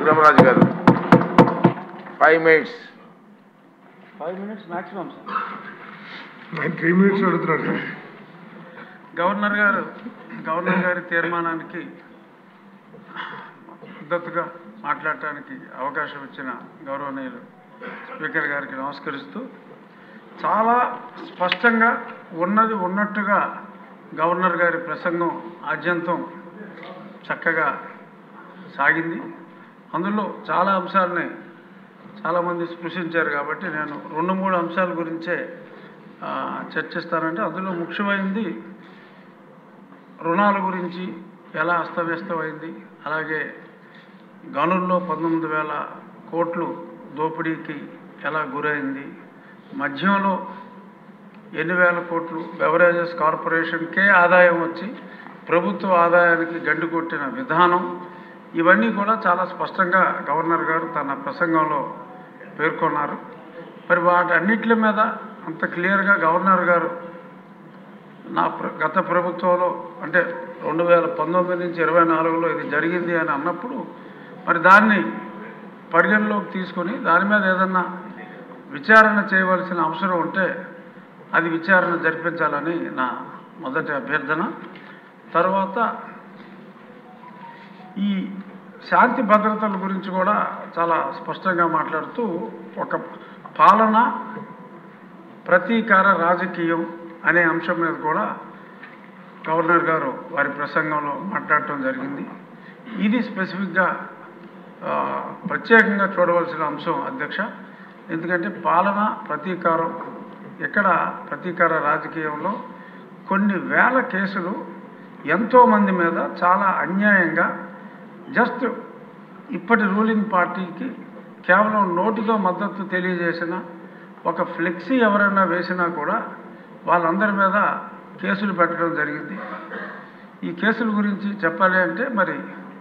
Brahmaraju garu five minutes five minutes maximum sir ఆయన three minutes అడుగుతున్నాడు sir governor garu governor గారి తీర్మానానికి మద్దతుగా మాట్లాడటానికి అవకాశం ఇచ్చిన గౌరవనీయులు స్పీకర్ గారికి నమస్కరిస్తూ చాలా స్పష్టంగా ఉన్నది ఉన్నట్టుగా గవర్నర్ గారి ప్రసంగం ఆద్యంతం చక్కగా సాగింది అందులో చాలా అంశాలని చాలామంది స్పృశించారు కాబట్టి నేను రెండు మూడు అంశాల గురించే ఆ, చర్చిస్తానంటే అందులో ముఖ్యమైనది రుణాల గురించి ఎలా అస్తవ్యస్తమైంది అలాగే గనుల్లో పంతొమ్మిది వేల కోట్లు దోపిడీకి ఎలా గురైంది మద్యంలో ఎన్ని వేల కోట్లు బెవరేజెస్ కార్పొరేషన్కే ఆదాయం వచ్చి ప్రభుత్వ ఆదాయానికి గండి కొట్టిన విధానం ఇవన్నీ కూడా చాలా స్పష్టంగా గవర్నర్ గారు తన ప్రసంగంలో పేర్కొన్నారు మరి వాటన్నిటి మీద అంత క్లియర్గా గవర్నర్ గారు నా ప్ర గత ప్రభుత్వంలో అంటే రెండు వేల పంతొమ్మిది నుంచి ఇరవై నాలుగులో ఇది జరిగింది అని అన్నప్పుడు మరి దాన్ని పరిగణలోకి తీసుకొని దాని మీద ఏదన్నా విచారణ చేయవలసిన అవసరం ఉంటే అది విచారణ జరిపించాలని నా మొదటి అభ్యర్థన తర్వాత ఈ శాంతి భద్రతల గురించి కూడా చాలా స్పష్టంగా మాట్లాడుతూ ఒక పాలన ప్రతీకార రాజకీయం అనే అంశం మీద కూడా గవర్నర్ గారు వారి ప్రసంగంలో మాట్లాడటం జరిగింది ఇది స్పెసిఫిక్గా ఆ, ప్రత్యేకంగా చూడవలసిన అంశం అధ్యక్ష ఎందుకంటే పాలన ప్రతీకారం ఎక్కడ ప్రతీకార రాజకీయంలో కొన్ని వేల కేసులు ఎంతోమంది మీద చాలా అన్యాయంగా జస్ట్ ఇప్పటి రూలింగ్ పార్టీకి కేవలం నోటితో మద్దతు తెలియజేసిన ఒక ఫ్లెక్సీ ఎవరైనా వేసినా కూడా వాళ్ళందరి మీద కేసులు పెట్టడం జరిగింది ఈ కేసుల గురించి చెప్పాలి అంటే మరి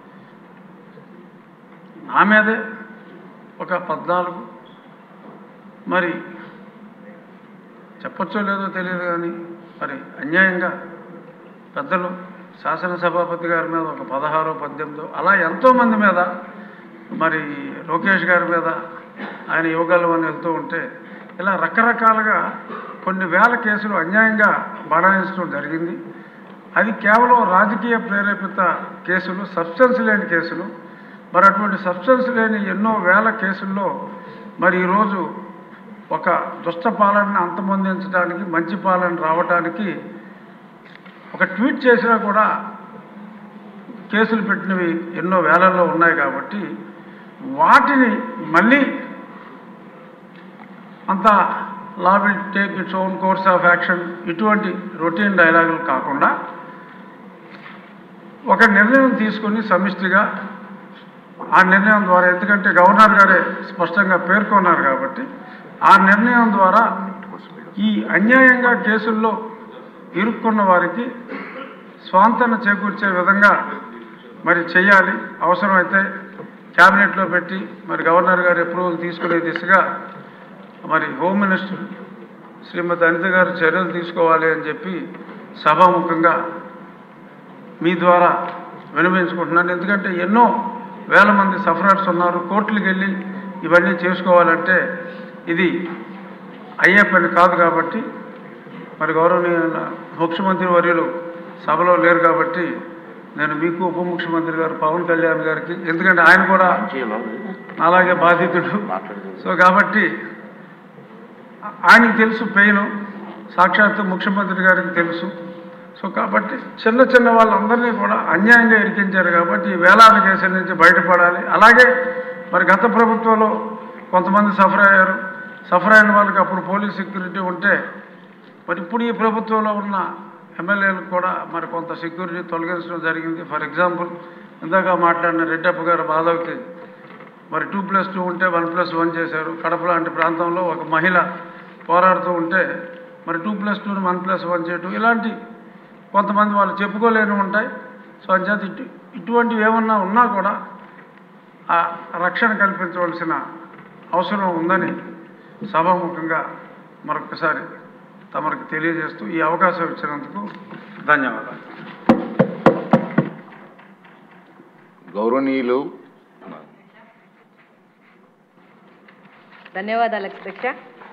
నా మీదే ఒక పద్నాలుగు మరి చెప్పచ్చో లేదో తెలియదు కానీ మరి అన్యాయంగా పెద్దలు శాసనసభాపతి గారి మీద ఒక పదహారో పద్దెనిమిదో అలా ఎంతోమంది మీద మరి లోకేష్ గారి మీద ఆయన యువగలం అని వెళ్తూ ఉంటే ఇలా రకరకాలుగా కొన్ని వేల కేసులు అన్యాయంగా బడాయించడం జరిగింది అది కేవలం రాజకీయ ప్రేరేపిత కేసులు సబ్స్టెన్స్ లేని కేసులు మరి అటువంటి సబ్స్టెన్స్ లేని ఎన్నో వేల కేసుల్లో మరి ఈరోజు ఒక దుష్ట పాలనని అంతమొందించడానికి మంచి పాలన రావడానికి ఒక ట్వీట్ చేసినా కూడా కేసులు పెట్టినవి ఎన్నో వేలల్లో ఉన్నాయి కాబట్టి వాటిని మళ్ళీ అంత law will take its own course of action ఇటువంటి రొటీన్ డైలాగులు కాకుండా ఒక నిర్ణయం తీసుకుని సమిష్టిగా ఆ నిర్ణయం ద్వారా ఎందుకంటే గవర్నర్ గారే స్పష్టంగా పేర్కొన్నారు కాబట్టి ఆ నిర్ణయం ద్వారా ఈ అన్యాయంగా కేసుల్లో ఇరుక్కున్న వారికి స్వాంతన చేకూర్చే విధంగా మరి చేయాలి అవసరమైతే క్యాబినెట్లో పెట్టి మరి గవర్నర్ గారి అప్రూవల్ తీసుకునే దిశగా మరి హోమ్ మినిస్టర్ శ్రీమతి అనిత గారు చర్యలు తీసుకోవాలి అని చెప్పి సభాముఖంగా మీ ద్వారా వినవించుకుంటున్నాను ఎందుకంటే ఎన్నో వేల మంది సఫరర్స్ ఉన్నారు కోర్టులకు వెళ్ళి ఇవన్నీ చేసుకోవాలంటే ఇది అయ్యే పని కాదు కాబట్టి మరి గౌరవనీయ ముఖ్యమంత్రి వర్యులు సభలో లేరు కాబట్టి నేను మీకు ఉప ముఖ్యమంత్రి గారు పవన్ కళ్యాణ్ గారికి ఎందుకంటే ఆయన కూడా అలాగే బాధితుడు సో కాబట్టి ఆయనకి తెలుసు పెయిన్ సాక్షాత్తు ముఖ్యమంత్రి గారికి తెలుసు సో కాబట్టి చిన్న చిన్న వాళ్ళందరినీ కూడా అన్యాయంగా ఇరికించారు కాబట్టి ఈ వేలాది కేసుల నుంచి బయటపడాలి అలాగే మరి గత ప్రభుత్వంలో కొంతమంది సఫర్ అయ్యారు సఫర్ అయిన వాళ్ళకి అప్పుడు పోలీస్ సెక్యూరిటీ ఉంటే మరి ఇప్పుడు ఈ ప్రభుత్వంలో ఉన్న ఎమ్మెల్యేలకు కూడా మరి కొంత సెక్యూరిటీ తొలగించడం జరిగింది ఫర్ ఎగ్జాంపుల్ ఇందాక మాట్లాడిన రెడ్డప్ప గారు మాధవ్కి మరి టూ ప్లస్ టూ ఉంటే వన్ ప్లస్ వన్ చేశారు కడప లాంటి ప్రాంతంలో ఒక మహిళ పోరాడుతూ ఉంటే మరి టూ ప్లస్ టూని వన్ ప్లస్ వన్ చేయటం ఇలాంటి కొంతమంది వాళ్ళు చెప్పుకోలేని ఉంటాయి సో అంచేత ఇటు ఇటువంటివి ఏమన్నా ఉన్నా కూడా ఆ రక్షణ కల్పించవలసిన అవసరం ఉందని సభాముఖంగా మరొకసారి తమరికి తెలియజేస్తూ ఈ అవకాశం ఇచ్చినందుకు ధన్యవాదాలు గౌరవనీయులు ధన్యవాదాలు అధ్యక్ష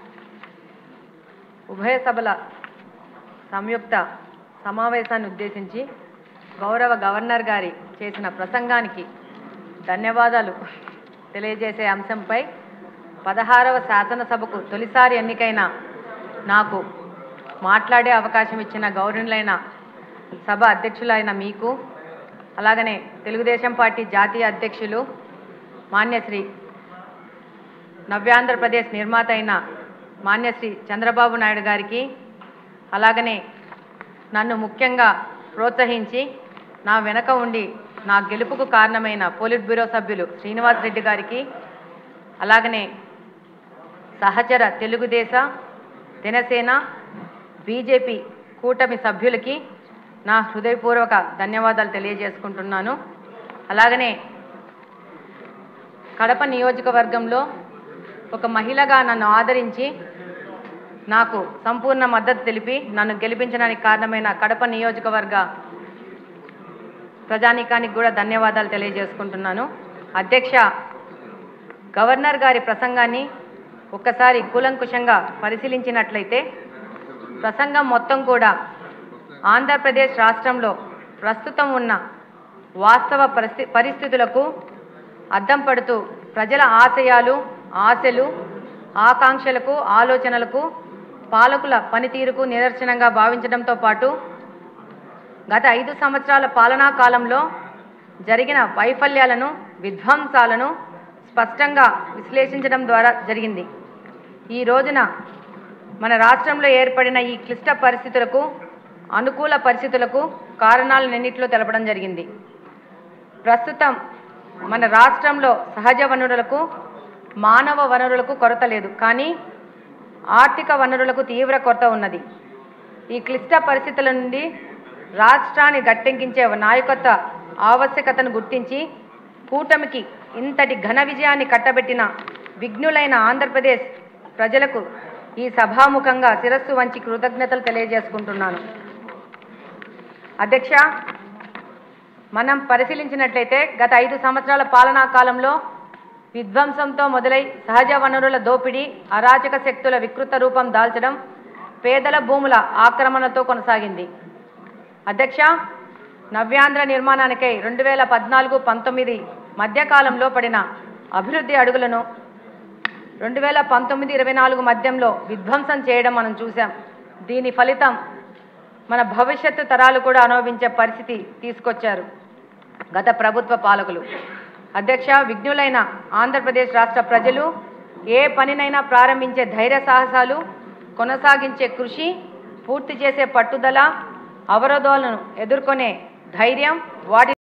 ఉభయ సభల సంయుక్త సమావేశాన్ని ఉద్దేశించి గౌరవ గవర్నర్ గారి చేసిన ప్రసంగానికి ధన్యవాదాలు తెలియజేసే అంశంపై పదహారవ శాసనసభకు తొలిసారి ఎన్నికైన నాకు మాట్లాడే అవకాశం ఇచ్చిన గౌరవులైన సభ అధ్యక్షులైన మీకు అలాగనే తెలుగుదేశం పార్టీ జాతీయ అధ్యక్షులు మాన్యశ్రీ నవ్యాంధ్రప్రదేశ్ నిర్మాత అయిన మాన్యశ్రీ చంద్రబాబు నాయుడు గారికి అలాగనే నన్ను ముఖ్యంగా ప్రోత్సహించి నా వెనక ఉండి నా గెలుపుకు కారణమైన పోలిట్ బ్యూరో సభ్యులు శ్రీనివాస్ రెడ్డి గారికి అలాగనే సహచర తెలుగుదేశ జనసేన బీజేపీ కూటమి సభ్యులకి నా హృదయపూర్వక ధన్యవాదాలు తెలియజేసుకుంటున్నాను అలాగనే కడప నియోజకవర్గంలో ఒక మహిళగా నన్ను ఆదరించి నాకు సంపూర్ణ మద్దతు తెలిపి నన్ను గెలిపించడానికి కారణమైన కడప నియోజకవర్గ ప్రజానీకానికి కూడా ధన్యవాదాలు తెలియజేసుకుంటున్నాను అధ్యక్ష గవర్నర్ గారి ప్రసంగాన్ని ఒక్కసారి కూలంకుషంగా పరిశీలించినట్లయితే ప్రసంగం మొత్తం కూడా ఆంధ్రప్రదేశ్ రాష్ట్రంలో ప్రస్తుతం ఉన్న వాస్తవ పరిస్థి పరిస్థితులకు అద్దం పడుతూ ప్రజల ఆశయాలు ఆశలు ఆకాంక్షలకు ఆలోచనలకు పాలకుల పనితీరుకు నిదర్శనంగా భావించడంతో పాటు గత ఐదు సంవత్సరాల పాలనా కాలంలో జరిగిన వైఫల్యాలను విధ్వంసాలను స్పష్టంగా విశ్లేషించడం ద్వారా జరిగింది ఈ రోజున మన రాష్ట్రంలో ఏర్పడిన ఈ క్లిష్ట పరిస్థితులకు అనుకూల పరిస్థితులకు కారణాలన్నింటిలో తెలపడం జరిగింది ప్రస్తుతం మన రాష్ట్రంలో సహజ వనరులకు మానవ వనరులకు కొరత లేదు కానీ ఆర్థిక వనరులకు తీవ్ర కొరత ఉన్నది ఈ క్లిష్ట పరిస్థితుల నుండి రాష్ట్రాన్ని గట్టెంకించే నాయకత్వ ఆవశ్యకతను గుర్తించి కూటమికి ఇంతటి ఘన విజయాన్ని కట్టబెట్టిన విఘ్నులైన ఆంధ్రప్రదేశ్ ప్రజలకు ఈ సభాముఖంగా శిరస్సు వంచి కృతజ్ఞతలు తెలియజేసుకుంటున్నాను అధ్యక్ష మనం పరిశీలించినట్లయితే గత ఐదు సంవత్సరాల పాలనా కాలంలో విధ్వంసంతో మొదలై సహజ వనరుల దోపిడీ అరాచక శక్తుల వికృత రూపం దాల్చడం పేదల భూముల ఆక్రమణతో కొనసాగింది అధ్యక్ష నవ్యాంధ్ర నిర్మాణానికై రెండు వేల పద్నాలుగు పంతొమ్మిది మధ్యకాలంలో పడిన అభివృద్ధి అడుగులను రెండు వేల పంతొమ్మిది ఇరవై నాలుగు మధ్యంలో విధ్వంసం చేయడం మనం చూసాం దీని ఫలితం మన భవిష్యత్తు తరాలు కూడా అనుభవించే పరిస్థితి తీసుకొచ్చారు గత ప్రభుత్వ పాలకులు అధ్యక్ష విఘ్నులైన ఆంధ్రప్రదేశ్ రాష్ట్ర ప్రజలు ఏ పనినైనా ప్రారంభించే ధైర్య సాహసాలు కొనసాగించే కృషి పూర్తి చేసే పట్టుదల అవరోధాలను ఎదుర్కొనే ధైర్యం వాటి